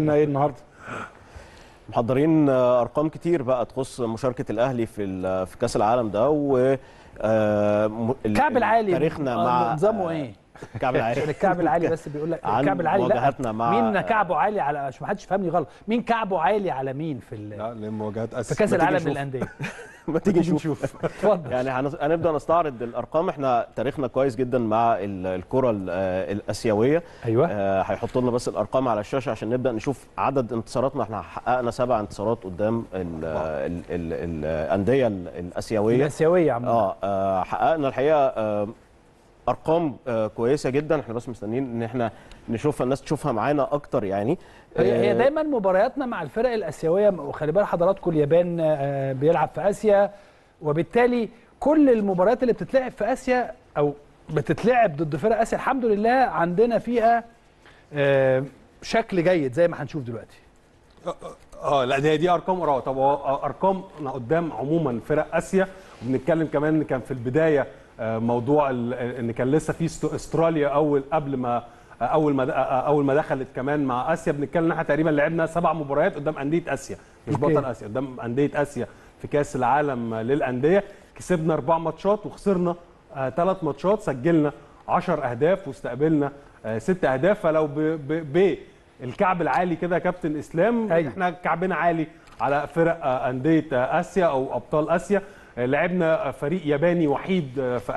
لنا ايه النهارده محضرين آه، ارقام كتير بقى تخص مشاركه الاهلي في ال- في كاس العالم ده و آه، م- ال- الكعب العالي تاريخنا آه، مع نظامه ايه؟ الكعب العالي عشان الكعب العالي بس بيقول لك عن الكعب العالي لا مواجهاتنا مع- مين كعبه عالي على عشان ما حدش يفهمني غلط مين كعبه عالي على مين في ال... لا لمواجهات اسيا في كاس ما تيجي العالم نشوف. للانديه ما تيجي نشوف اتفضل يعني هنس- هنبدا نستعرض الارقام احنا تاريخنا كويس جدا مع ال- الكره ال- آه، الاسيويه ايوه آه، هيحطوا لنا بس الارقام على الشاشه عشان نبدا نشوف عدد انتصاراتنا احنا حققنا سبع انتصارات قدام ال- ال- ال- الانديه ال- الاسيويه الاسيويه عموما اه آه، حققنا الحقيقه آه، ارقام آه، كويسه جدا احنا بس مستنيين ان احنا نشوفها الناس تشوفها معانا اكتر يعني هي هي آه، دايما مبارياتنا مع الفرق الاسيويه وخلي بال حضراتكم اليابان آه، بيلعب في اسيا وبالتالي كل المباريات اللي بتتلعب في اسيا او بتتلعب ضد فرق اسيا الحمد لله عندنا فيها آه، شكل جيد زي ما هنشوف دلوقتي اه لا دي دي ارقام قرار طب هو ارقامنا قدام عموما فرق اسيا وبنتكلم كمان ان كان في البدايه آه، موضوع ال- ان كان لسه في است- استراليا اول قبل ما آه، اول ما د- آه، اول ما دخلت كمان مع اسيا بنتكلم ان احنا تقريبا لعبنا سبع مباريات قدام انديه اسيا مش أوكي. بطل اسيا قدام انديه اسيا في كاس العالم للانديه كسبنا اربع ماتشات وخسرنا ثلاث ماتشات سجلنا 10 اهداف واستقبلنا آه، ست اهداف فلو ب, ب, ب الكعب العالي كده يا كابتن اسلام أيوة. احنا كعبنا عالي على فرق آه، انديه آه، اسيا او ابطال اسيا آه، لعبنا آه، فريق ياباني وحيد آه، في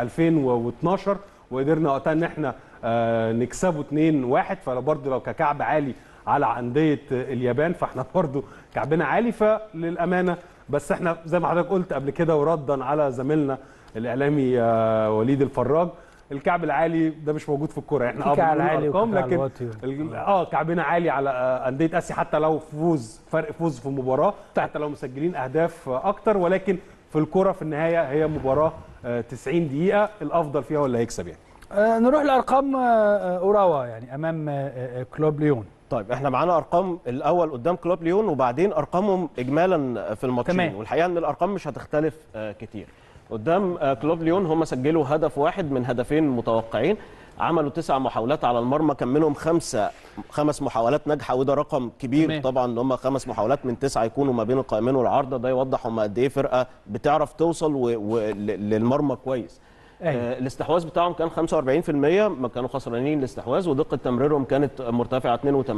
2012 وقدرنا وقتها ان احنا آه، نكسبه 2-1 فبرضه لو ككعب عالي على انديه آه، اليابان فاحنا برضه كعبنا عالي فللامانه بس احنا زي ما حضرتك قلت قبل كده وردا على زميلنا الاعلامي آه، وليد الفراج الكعب العالي ده مش موجود في الكوره احنا في اه كعب بنقول عالي ارقام وكعب لكن واطي. ال- اه كعبنا عالي على آه، انديه اسيا حتى لو فوز فرق فوز في مباراه طيب. حتى لو مسجلين اهداف آه، اكتر ولكن في الكره في النهايه هي مباراه آه، 90 دقيقه الافضل فيها هو اللي هيكسب يعني آه، نروح لارقام آه، آه، اوراوا يعني امام آه، آه، كلوب ليون طيب احنا معانا ارقام الاول قدام كلوب ليون وبعدين ارقامهم اجمالا في الماتشين تمام. والحقيقه ان الارقام مش هتختلف آه، كتير قدام آه، كلوب ليون هم سجلوا هدف واحد من هدفين متوقعين عملوا تسع محاولات على المرمى كان منهم خمسه خمس محاولات ناجحه وده رقم كبير تمام. طبعا ان هم خمس محاولات من تسعه يكونوا ما بين القائمين والعارضه ده يوضح هم قد ايه فرقه بتعرف توصل و... و... ل- للمرمى كويس أيوة. آه، الاستحواذ بتاعهم كان 45% ما كانوا خسرانين الاستحواذ ودقه تمريرهم كانت مرتفعه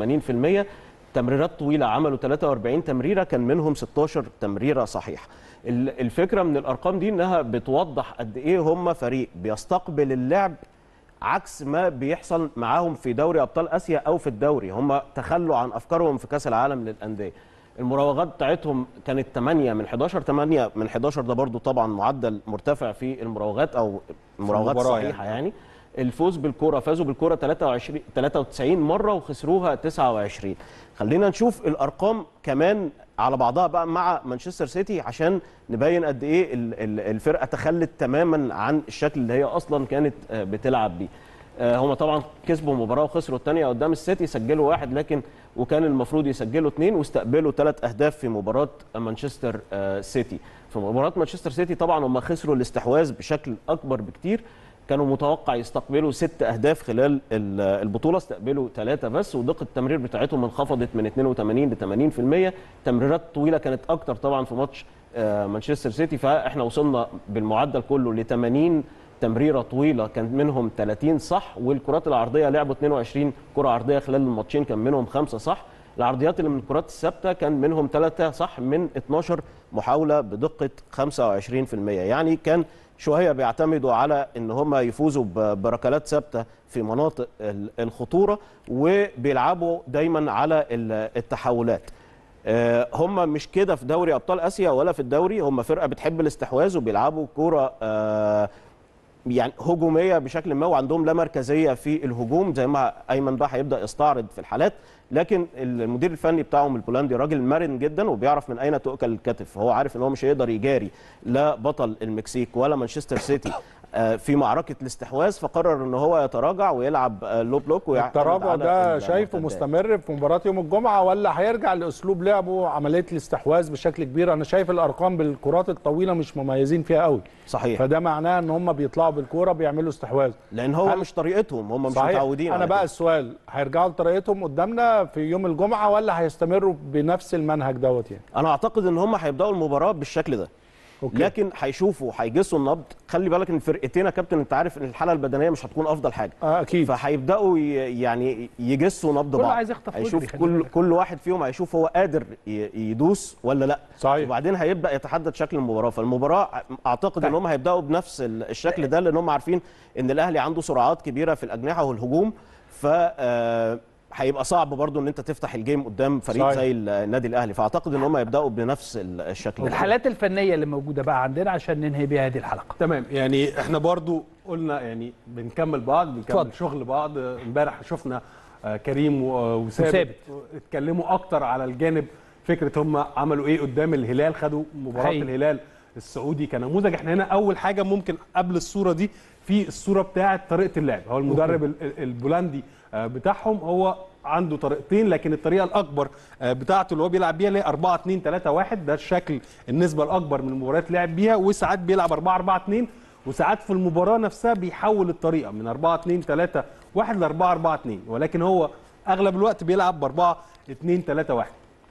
82% تمريرات طويله عملوا 43 تمريره كان منهم 16 تمريره صحيحه ال- الفكره من الارقام دي انها بتوضح قد ايه هم فريق بيستقبل اللعب عكس ما بيحصل معاهم في دوري ابطال اسيا او في الدوري هم تخلوا عن افكارهم في كاس العالم للانديه المراوغات بتاعتهم كانت 8 من 11 8 من 11 ده برضو طبعا معدل مرتفع في المراوغات او المراوغات المباراة صحيحه يعني. يعني الفوز بالكره فازوا بالكره 23 93 مره وخسروها 29 خلينا نشوف الارقام كمان على بعضها بقى مع مانشستر سيتي عشان نبين قد ايه ال- ال- الفرقه تخلت تماما عن الشكل اللي هي اصلا كانت آه، بتلعب بيه آه، هم طبعا كسبوا مباراه وخسروا الثانيه قدام السيتي سجلوا واحد لكن وكان المفروض يسجلوا اثنين واستقبلوا ثلاث اهداف في مباراه مانشستر آه، سيتي في مباراه مانشستر سيتي طبعا هم خسروا الاستحواذ بشكل اكبر بكتير كانوا متوقع يستقبلوا ست اهداف خلال ال- البطوله استقبلوا ثلاثه بس ودقه التمرير بتاعتهم انخفضت من 82 ل 80% تمريرات طويله كانت اكتر طبعا في ماتش آه، مانشستر سيتي فاحنا وصلنا بالمعدل كله ل 80 تمريره طويله كان منهم 30 صح والكرات العرضيه لعبوا 22 كره عرضيه خلال الماتشين كان منهم خمسه صح العرضيات اللي من الكرات الثابته كان منهم ثلاثه صح من 12 محاوله بدقه 25% يعني كان شويه بيعتمدوا على ان هم يفوزوا ب- بركلات ثابته في مناطق ال- الخطوره وبيلعبوا دايما على ال- التحولات آه، هم مش كده في دوري ابطال اسيا ولا في الدوري هم فرقه بتحب الاستحواذ وبيلعبوا كوره آه، يعني هجوميه بشكل ما وعندهم لا مركزيه في الهجوم زي ما ايمن بقى هيبدا يستعرض في الحالات لكن المدير الفني بتاعهم البولندي راجل مرن جدا وبيعرف من اين تؤكل الكتف هو عارف ان هو مش هيقدر يجاري لا بطل المكسيك ولا مانشستر سيتي آه، في معركه الاستحواذ فقرر ان هو يتراجع ويلعب آه، لو بلوك ويعتمد التراجع على ده شايفه المرتدات. مستمر في مباراه يوم الجمعه ولا هيرجع لاسلوب لعبه عمليه الاستحواذ بشكل كبير انا شايف الارقام بالكرات الطويله مش مميزين فيها قوي صحيح فده معناه ان هم بيطلعوا بالكوره بيعملوا استحواذ لان هو هل- مش طريقتهم هم مش صحيح. متعودين انا على بقى كده. السؤال هيرجعوا لطريقتهم قدامنا في يوم الجمعه ولا هيستمروا بنفس المنهج دوت يعني انا اعتقد ان هم هيبداوا المباراه بالشكل ده أوكي. لكن هيشوفوا هيجسوا النبض خلي بالك ان الفرقتين يا كابتن انت عارف ان الحاله البدنيه مش هتكون افضل حاجه آه اكيد فهيبداوا ي- يعني يجسوا نبض كله بعض عايز يخطف ويجري، هيشوف خلي كل بالك. كل واحد فيهم هيشوف هو قادر ي- يدوس ولا لا صحيح. وبعدين هيبدا يتحدد شكل المباراه فالمباراه اعتقد ان هم هيبداوا بنفس ال- الشكل ده لان هم عارفين ان الاهلي عنده سرعات كبيره في الاجنحه والهجوم ف آه، هيبقى صعب برضو ان انت تفتح الجيم قدام فريق صحيح. زي النادي الاهلي فاعتقد ان هم يبداوا بنفس ال- الشكل ده الحالات الفنيه اللي موجوده بقى عندنا عشان ننهي بيها هذه الحلقه تمام يعني احنا برضو قلنا يعني بنكمل بعض بنكمل اتفضل. شغل بعض امبارح شفنا آه، كريم و- وثابت وثابت. اتكلموا اكتر على الجانب فكره هم عملوا ايه قدام الهلال خدوا مباراه حقيقي. الهلال السعودي كنموذج احنا هنا اول حاجه ممكن قبل الصوره دي في الصوره بتاعه طريقه اللعب هو المدرب ال- ال- البولندي آه، بتاعهم هو عنده طريقتين لكن الطريقه الاكبر آه، بتاعته اللي هو بيلعب بيها اللي هي 4 2 3 1 ده الشكل النسبه الاكبر من المباريات اللي لعب بيها وساعات بيلعب 4 4 2 وساعات في المباراه نفسها بيحول الطريقه من 4 2 3 1 ل 4 4 2 ولكن هو اغلب الوقت بيلعب ب 4 2 3 1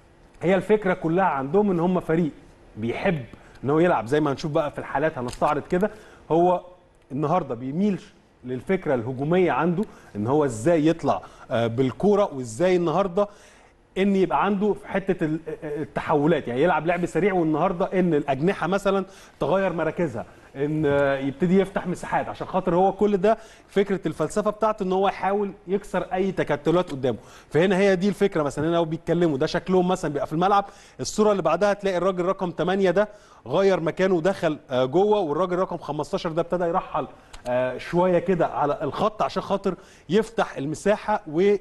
هي الفكره كلها عندهم ان هم فريق بيحب ان هو يلعب زي ما هنشوف بقى في الحالات هنستعرض كده هو النهارده بيميل للفكره الهجوميه عنده ان هو ازاي يطلع آه، بالكوره وازاي النهارده ان يبقى عنده في حته ال- التحولات يعني يلعب لعب سريع والنهارده ان الاجنحه مثلا تغير مراكزها ان آه، يبتدي يفتح مساحات عشان خاطر هو كل ده فكره الفلسفه بتاعته ان هو يحاول يكسر اي تكتلات قدامه فهنا هي دي الفكره مثلا هنا هو بيتكلموا ده شكلهم مثلا بيبقى في الملعب الصوره اللي بعدها تلاقي الراجل رقم 8 ده غير مكانه ودخل آه، جوه والراجل رقم 15 ده ابتدى يرحل آه، شويه كده على الخط عشان خاطر يفتح المساحه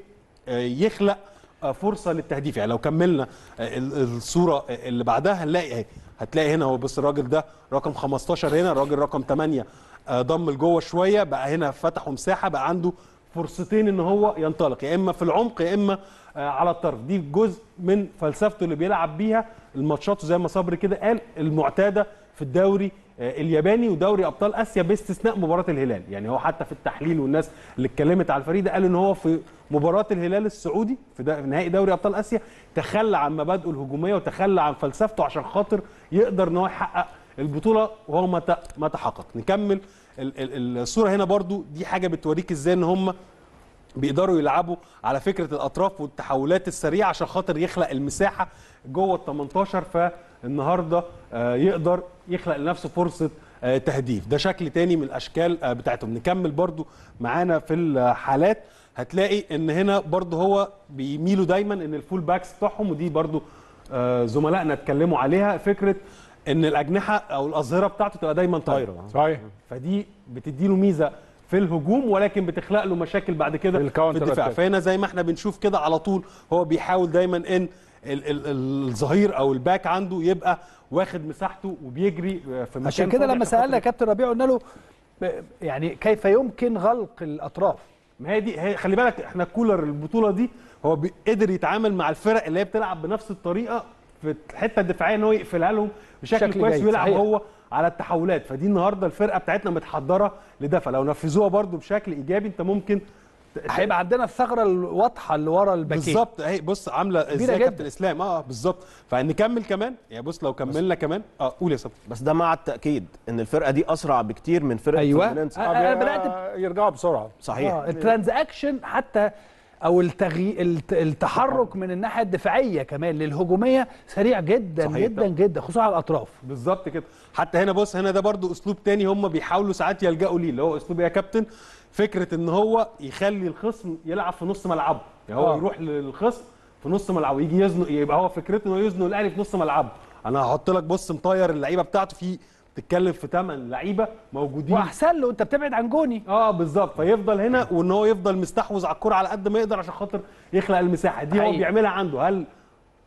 ويخلق آه، فرصه للتهديف يعني لو كملنا آه، ال- الصوره اللي بعدها هنلاقي اهي هتلاقي هنا هو بص الراجل ده رقم 15 هنا الراجل رقم 8 آه، ضم لجوه شويه بقى هنا فتحوا مساحه بقى عنده فرصتين ان هو ينطلق يا اما في العمق يا اما آه، على الطرف دي جزء من فلسفته اللي بيلعب بيها الماتشات زي ما صبري كده قال المعتاده في الدوري آه، الياباني ودوري ابطال اسيا باستثناء مباراه الهلال يعني هو حتى في التحليل والناس اللي اتكلمت على الفريق ده قال ان هو في مباراه الهلال السعودي في, دا في نهائي دوري ابطال اسيا تخلى عن مبادئه الهجوميه وتخلى عن فلسفته عشان خاطر يقدر ان هو يحقق البطوله وهو ما ت- ما تحقق نكمل ال- ال- الصوره هنا برضو دي حاجه بتوريك ازاي ان هم بيقدروا يلعبوا على فكره الاطراف والتحولات السريعه عشان خاطر يخلق المساحه جوه ال 18 فالنهارده آه، يقدر يخلق لنفسه فرصه آه، تهديف ده شكل تاني من الاشكال آه، بتاعتهم نكمل برضو معانا في الحالات هتلاقي ان هنا برضو هو بيميلوا دايما ان الفول باكس بتوعهم ودي برضو آه، زملائنا اتكلموا عليها فكره ان الاجنحه او الاظهره بتاعته تبقى دايما طايره صحيح فدي بتدي له ميزه في الهجوم ولكن بتخلق له مشاكل بعد كده في الكاونتر الدفاع أتاك. فهنا زي ما احنا بنشوف كده على طول هو بيحاول دايما ان ال- ال- ال- الظهير او الباك عنده يبقى واخد مساحته وبيجري في مكان عشان كده فاضي لما عشان خاطر سالنا كابتن ربيع قلنا له ب- يعني كيف يمكن غلق الاطراف ما هي دي هي خلي بالك احنا كولر البطوله دي هو بي- قدر يتعامل مع الفرق اللي هي بتلعب بنفس الطريقه في الحته الدفاعيه ان هو يقفلها لهم بشكل بشكل كويس جيد، ويلعب صحيح. هو على التحولات فدي النهارده الفرقه بتاعتنا متحضره لده فلو نفذوها برده بشكل ايجابي انت ممكن ت- هيبقى عندنا الثغره الواضحه اللي ورا الباكين بالظبط اهي بص عامله ازاي جدا. كابتن اسلام اه بالظبط فنكمل كمان يعني بص لو كملنا كمان اه قول يا صبري بس ده مع التاكيد ان الفرقه دي اسرع بكتير من فرقه أيوة. فلورنسا. آه. أنا بدأت آه، يرجعوا بسرعه صحيح آه الترانزاكشن حتى او التغي... الت- التحرك من الناحيه الدفاعيه كمان للهجوميه سريع جدا صحيح. جدا جدا خصوصا على الاطراف بالظبط كده حتى هنا بص هنا ده برضو اسلوب تاني هم بيحاولوا ساعات يلجأوا ليه اللي هو اسلوب إيه يا كابتن فكره ان هو يخلي الخصم يلعب في نص ملعبه يعني هو آه. يروح للخصم في نص ملعبه يجي يزنق يبقى هو فكرته انه يزنق الاهلي في نص ملعبه انا هحط لك بص مطير اللعيبه بتاعته في بتتكلم في 8 لعيبه موجودين واحسن له انت بتبعد عن جوني اه بالظبط فيفضل هنا وان هو يفضل مستحوذ على الكره على قد ما يقدر عشان خاطر يخلق المساحه دي هو حقيقي. بيعملها عنده هل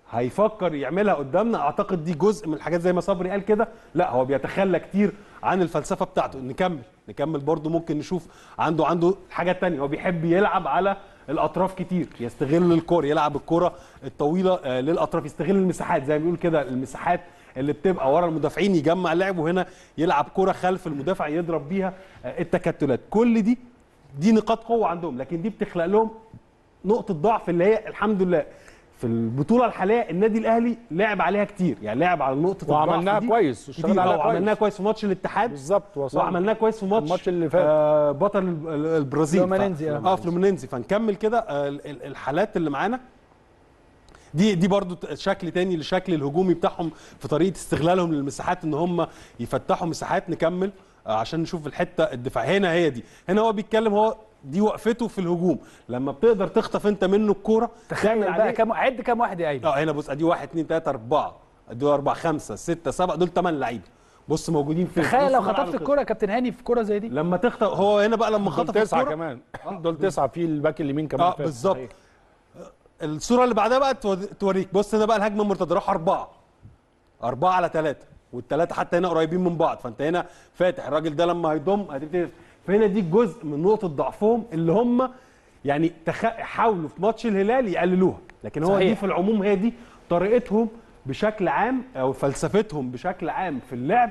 هيفكر يعملها قدامنا اعتقد دي جزء من الحاجات زي ما صبري قال كده لا هو بيتخلى كتير عن الفلسفه بتاعته نكمل نكمل برضو ممكن نشوف عنده عنده حاجات تانية هو بيحب يلعب على الاطراف كتير يستغل الكور يلعب الكره الطويله آه، للاطراف يستغل المساحات زي ما بيقول كده المساحات اللي بتبقى ورا المدافعين يجمع لعب وهنا يلعب كره خلف المدافع يضرب بيها آه، التكتلات كل دي دي نقاط قوه عندهم لكن دي بتخلق لهم نقطه ضعف اللي هي الحمد لله في البطوله الحاليه النادي الاهلي لعب عليها كتير يعني لعب على نقطه وعملناها الضعف دي كويس، كتير واشتغلنا عليها آه، وعملناها كويس. كويس في ماتش الاتحاد بالظبط وصلنا. وعملناه كويس في ماتش الماتش اللي فات. آه بطل ال- ال- البرازيل فلومينينزي، ف- آه. اه فلومينينزي فنكمل كده آه ال- ال- الحالات اللي معانا دي دي برضو ت- شكل تاني للشكل الهجومي بتاعهم في طريقه استغلالهم للمساحات ان هم يفتحوا مساحات نكمل آه عشان نشوف الحته الدفاع هنا هي دي هنا هو بيتكلم هو دي وقفته في الهجوم لما بتقدر تخطف انت منه الكوره تخيل بقى كام عد كام واحد يا ايمن اه هنا بص ادي واحد اثنين ثلاثه اربعه ادي اربعه خمسه سته سبعه دول ثمان لعيبه بص موجودين في تخيل نص لو ملعب خطفت الخصم. الكوره يا كابتن هاني في كوره زي دي لما تخطف هو هنا بقى لما دول خطف تسعه الكوره كمان دول تسعه في الباك اليمين كمان اه فات. بالظبط الصوره اللي بعدها بقى تو- توريك بص هنا بقى الهجمه المرتده راح اربعه اربعه على ثلاثه والثلاثه حتى هنا قريبين من بعض فانت هنا فاتح الراجل ده لما هيضم هتبتدي فهنا دي جزء من نقطه ضعفهم اللي هم يعني تخ... حاولوا في ماتش الهلال يقللوها لكن هو صحيح. دي في العموم هي دي طريقتهم بشكل عام او فلسفتهم بشكل عام في اللعب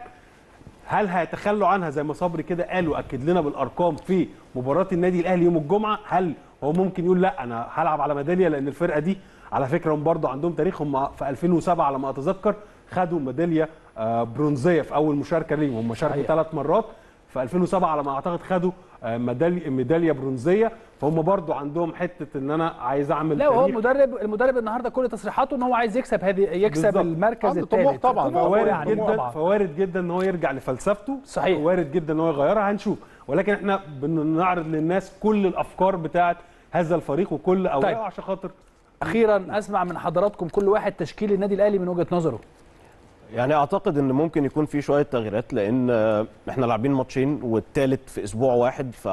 هل هيتخلوا عنها زي ما صبري كده قال واكد لنا بالارقام في مباراه النادي الاهلي يوم الجمعه هل هو ممكن يقول لا انا هلعب على ميداليه لان الفرقه دي على فكره هم برضه عندهم تاريخ هم في 2007 على ما اتذكر خدوا ميداليه آه، برونزيه في اول مشاركه ليهم هم شاركوا صحيح. ثلاث مرات في 2007 على ما اعتقد خدوا آه، ميداليه ميداليه برونزيه فهم برضه عندهم حته ان انا عايز اعمل لا وهو تاريخ. المدرب المدرب النهارده كل تصريحاته ان هو عايز يكسب هذه يكسب بالظبط. المركز عنده طموح الثالث طبعاً. طموح فوارد يعني جدا طبعاً. فوارد جدا ان هو يرجع لفلسفته صحيح. وارد جدا ان هو يغيرها هنشوف ولكن احنا بنعرض للناس كل الافكار بتاعه هذا الفريق وكل اوراقه طيب. عشان خاطر اخيرا اسمع من حضراتكم كل واحد تشكيل النادي الاهلي من وجهه نظره يعني اعتقد ان ممكن يكون في شويه تغييرات لان آه، احنا لاعبين ماتشين والثالث في اسبوع واحد ف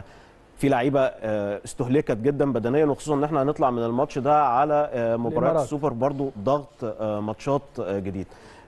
في لعيبه آه، استهلكت جدا بدنيا وخصوصا ان احنا هنطلع من الماتش ده على آه، مباراه الإمارات. السوبر برضو ضغط آه، ماتشات آه، جديد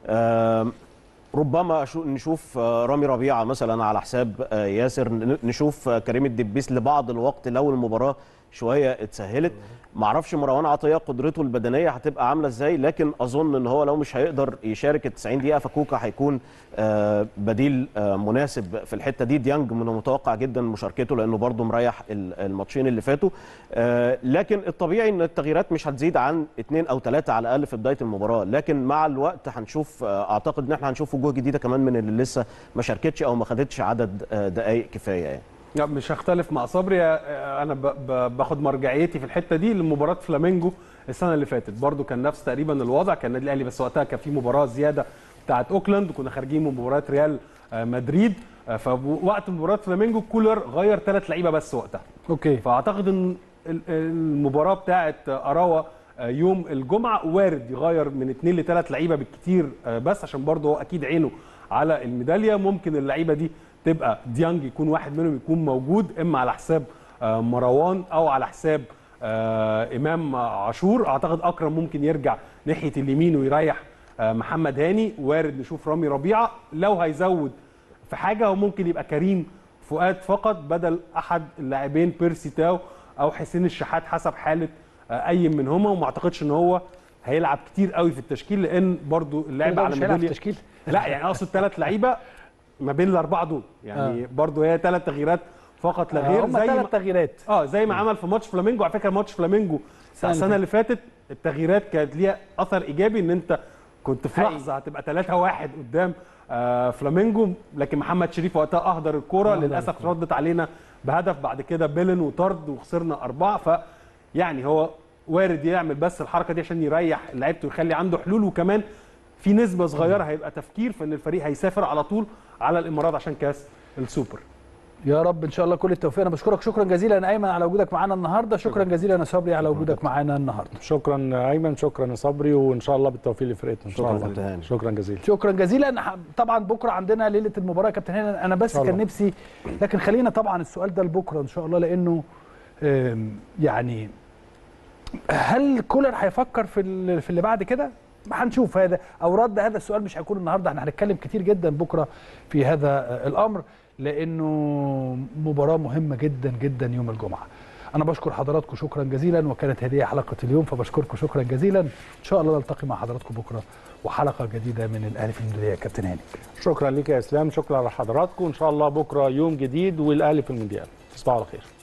آم، ربما أشو- نشوف آه، رامي ربيعه مثلا على حساب آه، ياسر ن- نشوف آه، كريم الدبيس لبعض الوقت لو المباراه شويه اتسهلت معرفش مروان عطيه قدرته البدنيه هتبقى عامله ازاي لكن اظن ان هو لو مش هيقدر يشارك ال 90 دقيقه فكوكا هيكون آه، بديل آه، مناسب في الحته دي ديانج من المتوقع جدا مشاركته لانه برضه مريح ال- الماتشين اللي فاتوا آه، لكن الطبيعي ان التغييرات مش هتزيد عن اثنين او ثلاثه على الاقل في بدايه المباراه لكن مع الوقت هنشوف آه، اعتقد ان احنا هنشوف وجوه جديده كمان من اللي لسه ما شاركتش او ما خدتش عدد آه، دقائق كفايه يعني لا مش هختلف مع صبري آه، انا ب- ب- باخد مرجعيتي في الحته دي لمباراه فلامينجو السنه اللي فاتت برضو كان نفس تقريبا الوضع كان النادي الاهلي بس وقتها كان في مباراه زياده بتاعه اوكلاند وكنا خارجين من مباراه ريال آه، مدريد آه، فوقت مباراه فلامينجو كولر غير ثلاث لعيبه بس وقتها اوكي فاعتقد ان ال- المباراه بتاعه اراوا يوم الجمعه وارد يغير من اثنين لثلاث لعيبه بالكتير آه، بس عشان برضه هو اكيد عينه على الميداليه ممكن اللعيبه دي تبقى ديانج يكون واحد منهم يكون موجود اما على حساب آه، مروان او على حساب آه، امام عاشور اعتقد اكرم ممكن يرجع ناحيه اليمين ويريح آه، محمد هاني وارد نشوف رامي ربيعه لو هيزود في حاجه هو ممكن يبقى كريم فؤاد فقط بدل احد اللاعبين بيرسي تاو او حسين الشحات حسب حاله آه، اي منهما وما اعتقدش ان هو هيلعب كتير قوي في التشكيل لان برضو اللعب ده على مش هيلعب في ميداليه التشكيل لا يعني اقصد ثلاث لعيبه ما بين الاربعه دول يعني آه. برضو هي ثلاث تغييرات فقط لا غير هم زي ثلاث ما تغييرات اه زي ما عمل في ماتش فلامينجو على فكره ماتش فلامينجو بتاع السنة السنه اللي فاتت التغييرات كانت ليها اثر ايجابي ان انت كنت في حقيقي. لحظه هتبقى 3 1 قدام آه فلامينجو لكن محمد شريف وقتها اهدر الكوره أهدر للاسف ردت علينا بهدف بعد كده بيلن وطرد وخسرنا اربعه ف يعني هو وارد يعمل بس الحركه دي عشان يريح لعيبته ويخلي عنده حلول وكمان في نسبه صغيره هيبقى تفكير في ان الفريق هيسافر على طول على الامارات عشان كاس السوبر يا رب ان شاء الله كل التوفيق انا بشكرك شكرا جزيلا ايمن على وجودك معانا النهارده شكرا جزيلا يا صبري على وجودك معانا النهارده شكرا ايمن شكرا يا صبري وان شاء الله بالتوفيق لفرقتنا ان شاء شكراً الله كابتن هاني. شكرا جزيلا شكرا جزيلا ح- طبعا بكره عندنا ليله المباراه يا كابتن هاني انا بس شاء الله. كان نفسي لكن خلينا طبعا السؤال ده لبكره ان شاء الله لانه آم، يعني هل كولر هيفكر في ال- في اللي بعد كده؟ هنشوف هذا او رد هذا السؤال مش هيكون النهارده احنا هنتكلم كتير جدا بكره في هذا آه، الامر لانه مباراه مهمه جدا جدا يوم الجمعه. انا بشكر حضراتكم شكرا جزيلا وكانت هذه حلقه اليوم فبشكركم شكرا جزيلا ان شاء الله نلتقي مع حضراتكم بكره وحلقه جديده من الاهلي في المديريه كابتن هاني. شكرا لك يا اسلام شكرا لحضراتكم ان شاء الله بكره يوم جديد والاهلي في المونديال تصبحوا على خير